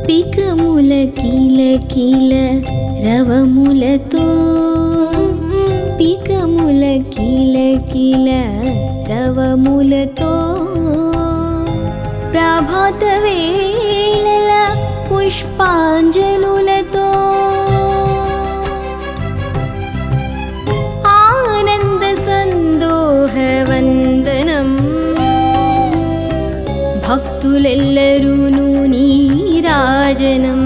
పికముల కీల కీల రవములతో పికముల కీల కీల రవములతో ప్రభాత వేళల పుష్పాంజలులతో ఆనంద సందోహ వందనం భక్తులెల్లరూను నీరాజనం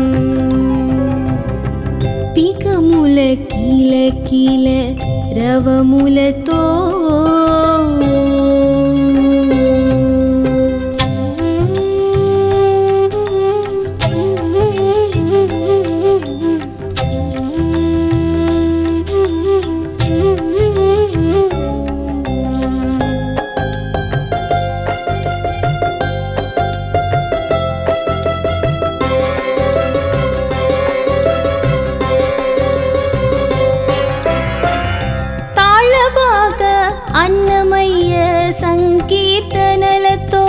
పికముల కీల కీల రవములతో తాళబాక అన్నమయ్య సంకీర్తనలతో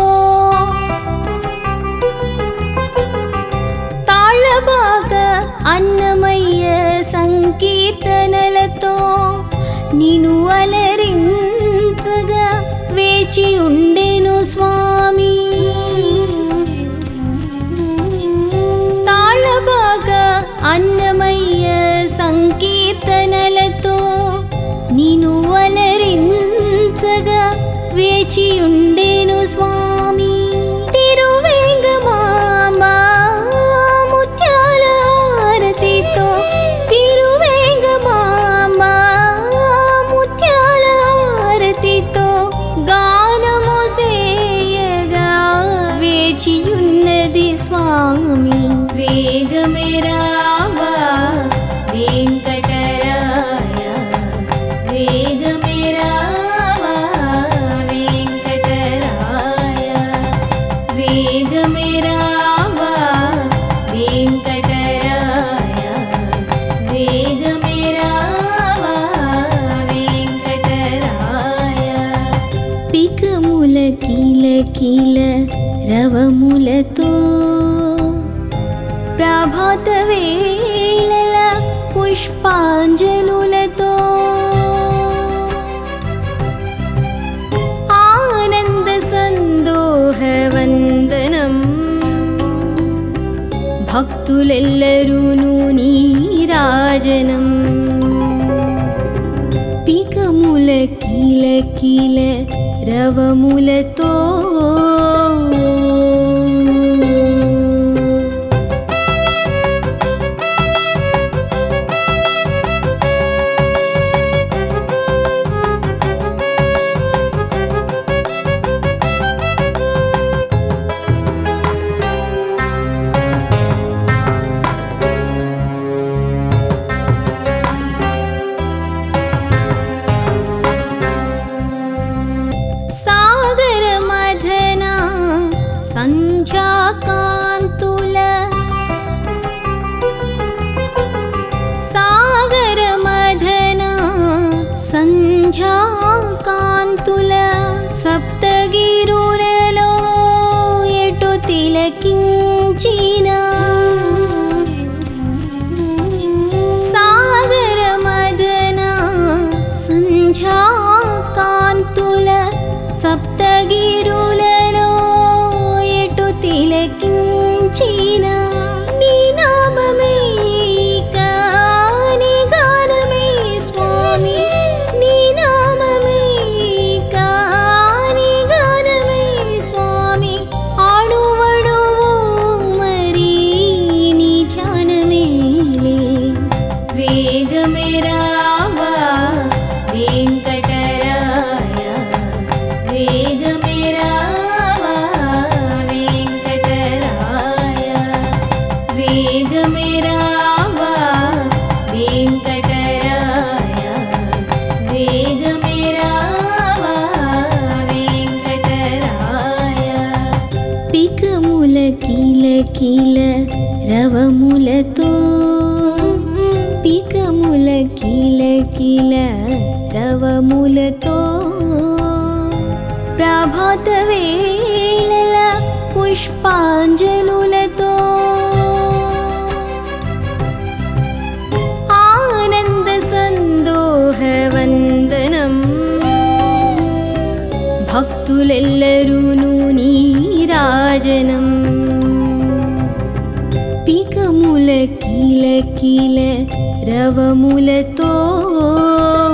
తాళబాక అన్నమయ్య సంకీర్తనలతో నిను అలరించగా వేచి ఉండెను స్వామి తాళబాక అన్నమయ్య సంకీర్తనలతో నిను అలరించగా వేచి ఉండేను స్వామి తిరువేంగమాంబ ముత్యాల హారతితో తిరువేంగమాంబ ముత్యాల హారతితో గానము సేయగా వేచియున్నది స్వామి వేగమే రావా వెంకటరాయ వేగమే రావా వెంకటరాయ వేగమే రావా వెంకటరాయ వేగమే రావా వెంకటరాయ పికముల కీల కీల రవములతో ప్రభాత వేళల పుష్పాంజలులతో ఆనంద సందోహ వందనం భక్తులెల్లరూను నీరాజనం పికముల కీల కీల రవములతో సాగర మధన సంధ్యాకాంతుల సాగర మధన సంధ్యాకాంతుల సప్తగిరులలో ఎటు తిలకించిన సాగర మదన సంధ్యాకాంతుల సప్తగిరులలో ఎటు తిలకించిన నీ నామమే ఇక నీ గానమే స్వామి నీ నామమే ఇక నీ గానమే స్వామి ఆడువడువు మరి నీ ధ్యానమేలే వేగమే రావా వెంకటరాయ వేగమే రావా వెంకటరాయ వేగమే రావా వెంకటరాయ వేగమే రావా వెంకటరాయ పికముల కీల కీల రవములతో పికముల కీల కీల రవములతో ప్రభాత వేళల పుష్పాంజలులతో భక్తులెల్లరూను నీరాజనం పికముల కీల కీల రవములతో